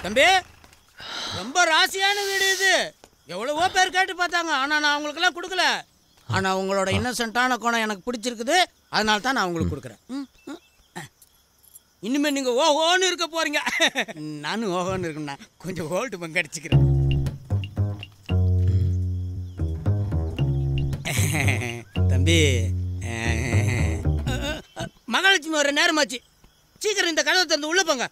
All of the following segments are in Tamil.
தம்பி ரொம்ப ராசியான வீடு இது எவ்வளவோ பேர் கேட்டு பார்த்தாங்க ஆனால் நான் அவங்களுக்கெல்லாம் கொடுக்கல ஆனால் உங்களோட இன்னசென்ட்டான கோணம் எனக்கு பிடிச்சிருக்குது அதனால தான் நான் உங்களுக்கு கொடுக்குறேன் ம், ம். இனிமே நீங்க ஓஹோன்னு இருக்க போறீங்க நானும் ஓஹோன்னு இருக்கணும்னா கொஞ்சம் ஓல்டு பங்கு அடிச்சுக்கிறேன் தம்பி மகாலட்சுமி வர நேரமாச்சு சீக்கிரம் இந்த கதவை திறந்து உள்ள போங்க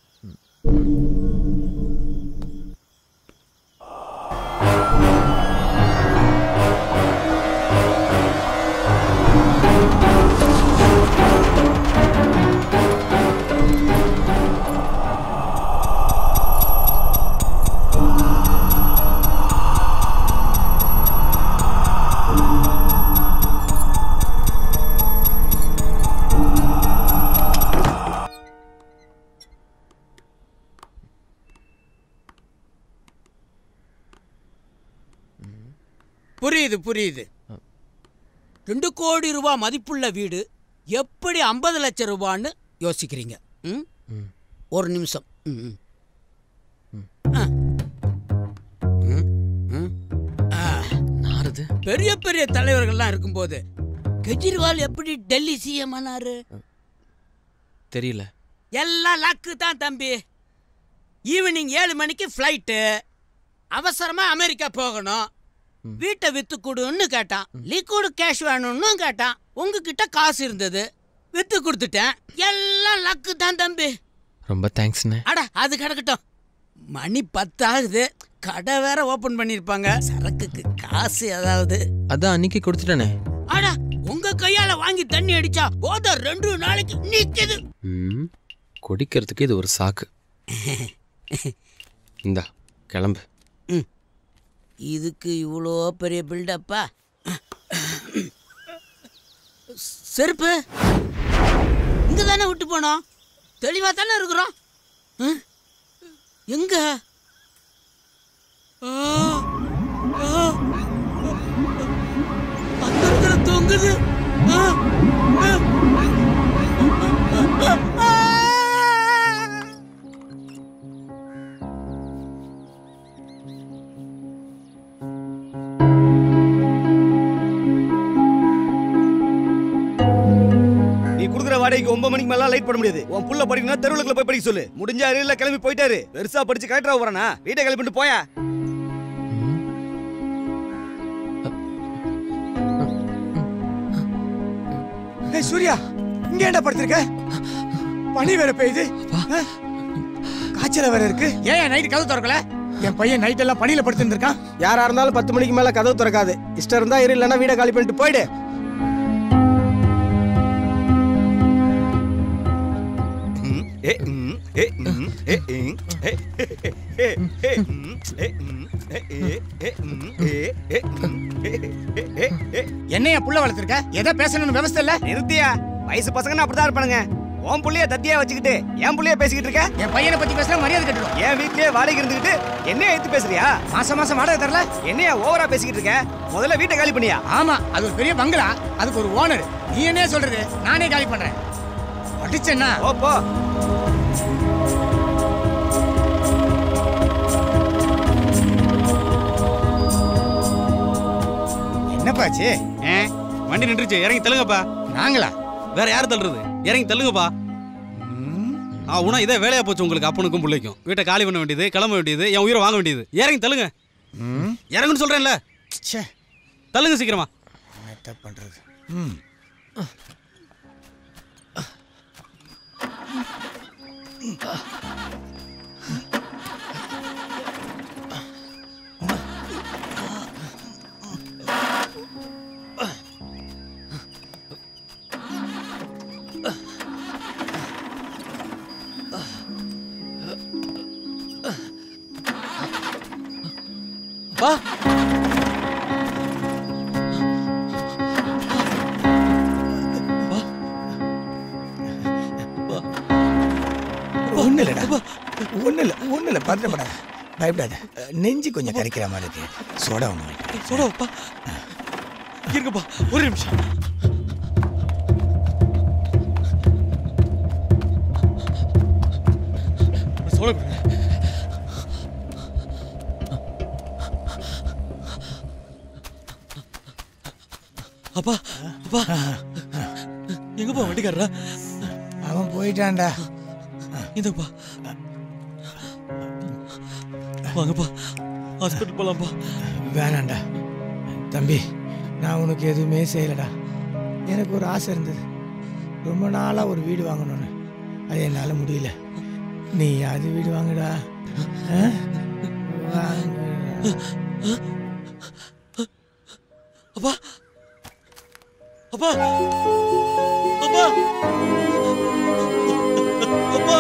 புரியுது புரியுது ரெண்டு கோடி ரூபாய் மதிப்புள்ள வீடு எப்படி ஐம்பது லட்சம் ரூபான்னு யோசிக்கிறீங்க ம்? ஒரு நிமிஷம் ம், ம். ஆ. ம், ம். ஆ. நாரது பெரிய பெரிய தலைவர்கள்லாம் இருக்கும்போது கெஜ்ரிவால் எப்படி டெல்லி சிஎம் ஆனாரு தெரியல எல்லாம் லக்கு தான் தம்பி ஈவினிங் ஏழு மணிக்கு ஃப்ளைட்டு அவசரமா அமெரிக்கா போகணும் வீட்டை வித்து கொடுன்னு கேட்டான் லிக்விட் கேஷ் வேணும்னு கேட்டான் உங்ககிட்ட காசு இருந்தது வித்து கொடுத்துட்டேன் எல்லாம் லக்கு தான் தம்பி ரொம்ப தேங்க்ஸ்ண்ணே அட அது கிடக்கட்டும் மணி பத்தாகுது கடை வேற ஓபன் பண்ணிருப்பாங்க சரக்குக்கு காசு ஏதாவது அதான் அன்னைக்கு கொடுத்துட்டேனே அட உங்க கையால வாங்கி தண்ணி அடிச்சா போத ரெண்டு நாளைக்கு நிக்குது ம் குடிக்கிறதுக்கு இது ஒரு சாக்கு இந்தா கிளம்பு இதுக்கு இவ்வளோ பெரிய பில்டப்பா செருப்பு இங்க தானே விட்டு போனோம் தெளிவா தானே இருக்கிறோம் ம்? எங்க ஆ, ஆ, அந்த இடத்துல தொங்குது ஆ, ஆ. ஆ. நீ குடுக்குற வாடகைக்கு ஒன்பது மணிக்கு மேல லைட் பண்ண முடியாது உன் புள்ள படிக்கணும் தெருவுக்குள்ள போய் படிக்க சொல்லு முடிஞ்சாரு இல்ல கிளம்பி போயிட்டாரு பெருசா படிச்சு கலெக்டரா போறானா வீட்டை கிளம்பிட்டு போயா ஏய் சூர்யா இங்க என்ன படுத்திருக்க பனி வேற பெய்யுது ஆ? காய்ச்சல வேற இருக்கு ஏன் நைட்டு கதவு திறக்கல என் பையன் நைட் எல்லாம் பனியில படுத்திருந்திருக்கான் யாரா இருந்தாலும் பத்து மணிக்கு மேல கதவு திறக்காது இஷ்டம் இருந்தா இரு இல்லைன்னா வீடை காலி பண்ணிட்டு போயிடு என்னைய புள்ள வளர்த்திருக்க எதை பேசணும்னு விவசாய இல்ல நிறுத்தியா வயசு பசங்க அப்படிதான் இருப்பானுங்க உன் புள்ளைய தத்தியா வச்சுக்கிட்டு என் புள்ளைய பேசிக்கிட்டு இருக்க என் பையனை பத்தி பேசுற மரியாதை கட்டணும் என் வீட்லயே வாடகை இருந்துகிட்டு என்னைய எடுத்து பேசுறியா மாசம் மாசம் வாடகை தரல என்னையா ஓவரா பேசிக்கிட்டு இருக்க முதல்ல வீட்டை காலி பண்ணியா ஆமா அது ஒரு பெரிய பங்களா அதுக்கு ஒரு ஓனர் நீ என்ன சொல்றது நானே காலி பண்றேன் அடிச்சேன்னா ஓ போ என்னப்பாச்சு வண்டி நின்றுச்சு இறங்கி தள்ளுங்கப்பா நாங்களா வேற யார் தள்ளுறது இறங்கி தள்ளுங்கப்பா ஆ உனா இதே வேலையா போச்சு உங்களுக்கு அப்பனுக்கும் பிள்ளைக்கும் வீட்டை காலி பண்ண வேண்டியது கிளம்ப வேண்டியது என் உயிரை வாங்க வேண்டியது இறங்கி தள்ளுங்க இறங்குன்னு சொல்றேன்ல ச்சே தள்ளுங்க சீக்கிரமா என்ன பண்றது ம் வா ஒண்ணு இல்லடா ஒண்ணு இல்ல ஒண்ணு இல்ல பதட்டப்படாத பயப்படாத நெஞ்சு கொஞ்சம் கரைக்கிற மாதிரி இருக்கு சோடா ஒண்ணு வாங்கிட்டு சோடாப்பா இருங்கப்பா ஒரு நிமிஷம் சோடா கொடுங்க அப்பா அப்பா எங்கப்பா வண்டிக்காரரா அவன் போயிட்டான்டா இந்தப்பா வாங்கப்பா ஹாஸ்பிட்டல் போலாம்ப்பா வேணாண்டா தம்பி நான் உனக்கு எதுவுமே செய்யலடா எனக்கு ஒரு ஆசை இருந்தது ரொம்ப நாளாக ஒரு வீடு வாங்கணும்னு அது என்னால் முடியல நீ அது வீடு வாங்குடா ஆ? வாங்குடா. அப்பா அப்பா அப்பா அப்பா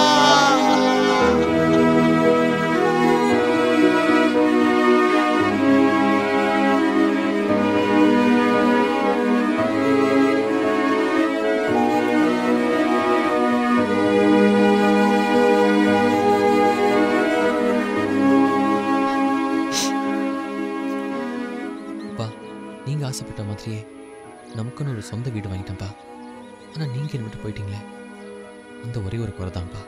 அப்பா நீங்க ஆசைப்பட்ட மாதிரியே நமக்குன்னு ஒரு சொந்த வீடு வாங்கிட்டேன்ப்பா ஆனா நீங்க என்ன விட்டு போயிட்டீங்களே அந்த ஒரே ஒரு குறை தான்ப்பா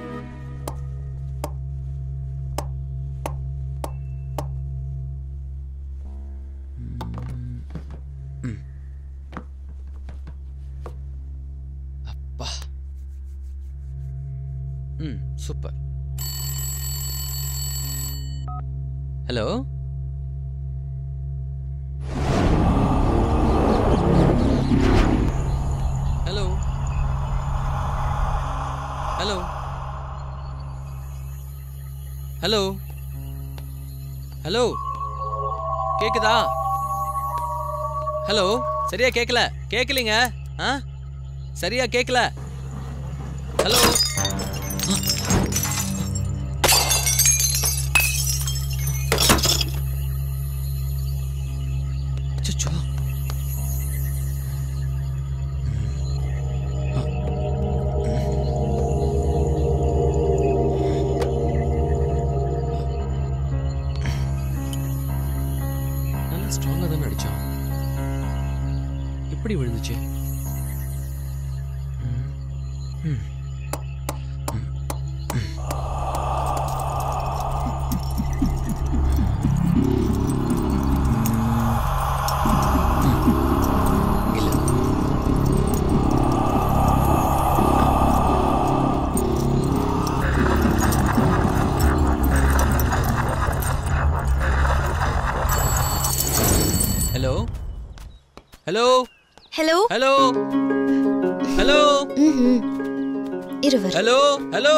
அப்பா ம் super hello hello hello hello hello கேக்குதா ஹலோ சரியா கேட்கல கேட்கலீங்க ஆ சரியா கேட்கல ஹலோ அச்சச்சோ நல்லா ஸ்ட்ராங்காக தானே அடிச்சான் எப்படி விழுந்துச்சு ம். ம். இல்ல. Hello hello hello hello hello ம்ஹும். இருவர் ஹலோ ஹலோ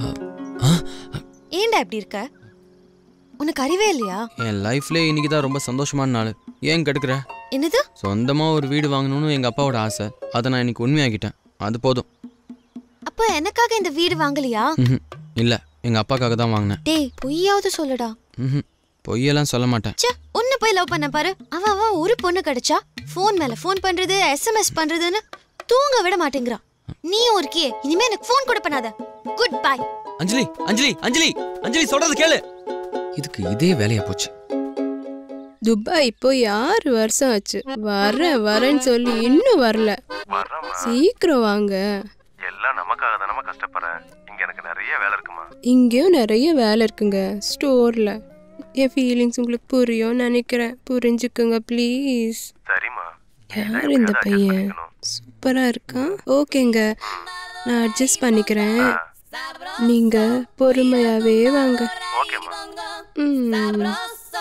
ஏன்டா இப்படி இருக்க உனக்கு அறிவே இல்லையா என் லைஃப்ல இன்னைக்கு தான் ரொம்ப சந்தோஷமான நாள் ஏன் கெடுக்கிற என்னது சொந்தமாக ஒரு வீடு வாங்கணும்னு எங்கள் அப்பாவோட ஆசை அதை நான் இன்னைக்கு உண்மையாக்கிட்டேன் அது போதும் அப்ப எனக்காக இந்த வீடு வாங்கலையா ம்ஹும். இல்ல எங்கள் அப்பாக்காக தான் வாங்கினேன் டேய் பொய்யாவது சொல்லுடா ம்ஹும். பொய்யெல்லாம் சொல்ல மாட்டேன் ச்சே உன்னை போய் லவ் பண்ண பாரு அவன் அவன் ஒரு பொண்ணு கிடைச்சா ஃபோன் மேல ஃபோன் பண்றது எஸ்எம்எஸ் பண்றதுன்னு தூங்க விட மாட்டேங்கிறான் நீயும் இருக்கியே இனிமே எனக்கு ஃபோன் கூட பண்ணாத குட் பை அஞ்சலி அஞ்சலி அஞ்சலி அஞ்சலி சொல்றது கேளு இதுக்கு இதே வேலையா போச்சு துபாய் போய் ஆறு வருஷம் ஆச்சு வரேன் வரேன்னு சொல்லி இன்னும் வரல சீக்கிரம் வாங்க எல்லாம் நமக்காக தானமா கஷ்டப்படுறேன் இங்க எனக்கு நிறைய வேலை இருக்குமா இங்கேயும் நிறைய வேலை இருக்குங்க ஸ்டோர்ல என் ஃபீலிங்ஸ் உங்களுக்கு புரியும் நினைக்கிறேன் புரிஞ்சுக்குங்க ப்ளீஸ் சரிம்மா யார் இந்த பையன் சூப்பரா இருக்கான் ஓகேங்க நான் அட்ஜஸ்ட் பண்ணிக்கிறேன் நீங்க பொறுமையாவே வாங்க ஓகேம்மா ம்.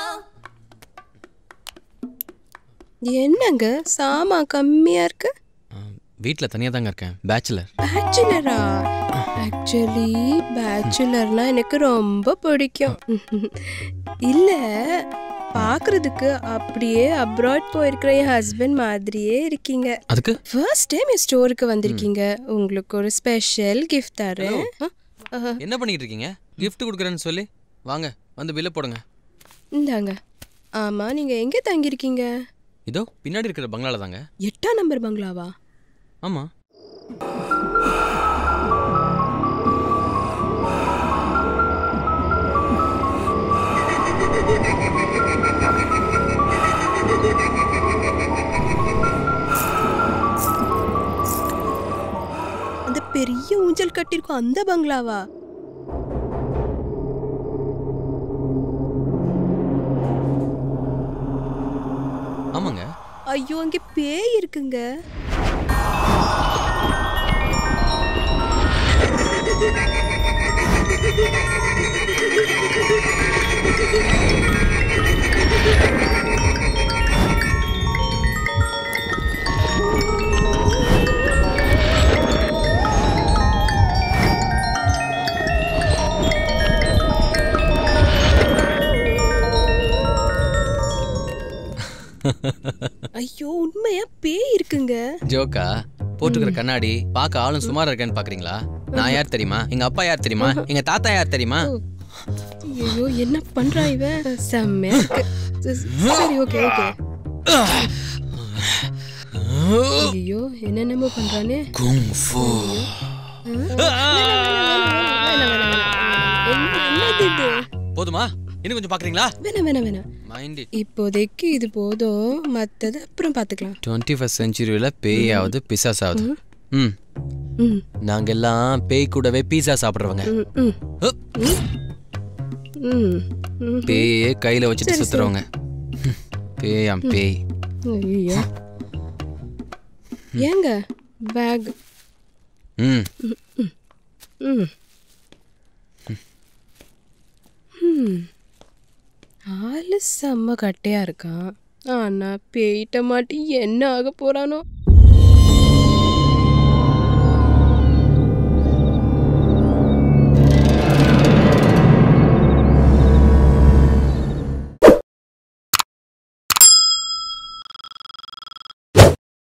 என்னங்க சாமா கம்மியா இருக்கு வீட்டில் தனியாக தாங்க இருக்கேன் பேச்சுலர் பேச்சுலரா ஆக்சுவலி பேச்சுலர்னா எனக்கு ரொம்ப பிடிக்கும் இல்ல பார்க்கிறதுக்கு அப்படியே அப்ராட் போயிருக்கிற என் ஹஸ்பண்ட் மாதிரியே இருக்கீங்க அதுக்கு ஃபர்ஸ்ட் டைம் என் ஸ்டோருக்கு வந்திருக்கீங்க உங்களுக்கு ஒரு ஸ்பெஷல் கிஃப்ட் தரேன் ஆ, ஆ, என்ன பண்ணிட்டு இருக்கீங்க gift கொடுக்குறேன்னு சொல்லி வாங்க வந்து பில்லை போடுங்க இந்தாங்க ஆமா நீங்க எங்க தங்கியிருக்கீங்க இதோ பின்னாடி இருக்கிற பங்களால தாங்க எட்டாம் நம்பர் பங்களாவா ஆமா அந்த பெரிய ஊஞ்சல் கட்டிருக்கோம் அந்த பங்களாவா ஆமாங்க ஐயோ அங்கே பேய் இருக்குங்க ஐயோ உண்மையா பேய் இருக்குங்க ஜோக்கா போட்டுக்கிற கண்ணாடி பார்க்க ஆளும் சுமாரா இருக்கேன்னு பாக்குறீங்களா நான் யார் தெரியுமா எங்க அப்பா யார் தெரியுமா எங்க தாத்தா யார் தெரியுமா ஐயோ என்ன பண்றா இவன் செம்மையா இருக்கு ச- சரி ஓகே ஓகே ஐயோ என்னென்னமோ பண்றானே குங்ஃபு என்ன- என்னது இது போதுமா இன்னும் கொஞ்சம் பாக்குறீங்களா வேணாம் வேணாம் வேணாம் மைண்ட் இப்போதைக்கு இது போதும் மத்தது அப்புறம் பாத்துக்கலாம் டுவெண்ட்டி ஃபஸ்ட் செஞ்சுரியில் பேயாவது பிசாசாவது ம் ம் நாங்க எல்லாம் பேய் கூடவே பீஸா சாப்பிடுறவங்க ம் ம் ஹு, ம் ம் பேயே கையில வச்சுட்டு சரி, சுத்துறவங்க ஹம், பேயாம் பேய் ஐயோ ஏங்க பேக் ம் ம் ம் ஆளு செம்ம கட்டையா இருக்கான் ஆனா பேயிட்ட மாட்டி என்ன ஆக போறானோ